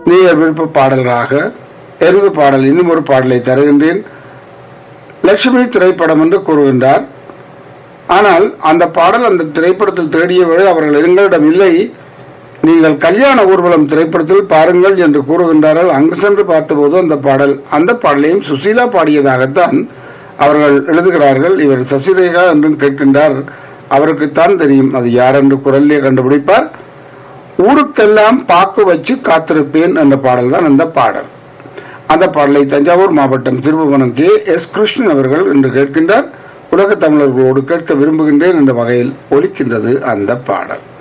நீங்கள் விருப்ப பாடல்களாக எனது பாடல் இன்னும் ஒரு பாடலை தருகின்றேன் லட்சுமி திரைப்படம் என்று கூறுகின்றார் ஆனால் அந்த பாடல் அந்த திரைப்படத்தில் தேடியவரை அவர்கள் எங்களிடம் இல்லை நீங்கள் கல்யாண ஊர்வலம் திரைப்படத்தில் பாருங்கள் என்று கூறுகின்றார்கள் அங்கு சென்று பார்த்தபோது அந்த பாடல் அந்த பாடலையும் சுசீலா பாடியதாகத்தான் அவர்கள் எழுதுகிறார்கள் இவர் சசிரேகா என்றும் கேட்கின்றார் அவருக்குத்தான் தெரியும் அது யார் என்று குரல்லே கண்டுபிடிப்பார் ஊருக்கெல்லாம் பாக்கு வச்சு காத்திருப்பேன் என்ற பாடல் தான் அந்த பாடல் அந்த பாடலை தஞ்சாவூர் மாவட்டம் திருபுவனம் கே எஸ் கிருஷ்ணன் அவர்கள் என்று கேட்கின்றார் உலக தமிழர்களோடு கேட்க விரும்புகின்றேன் என்ற வகையில் ஒலிக்கின்றது அந்த பாடல்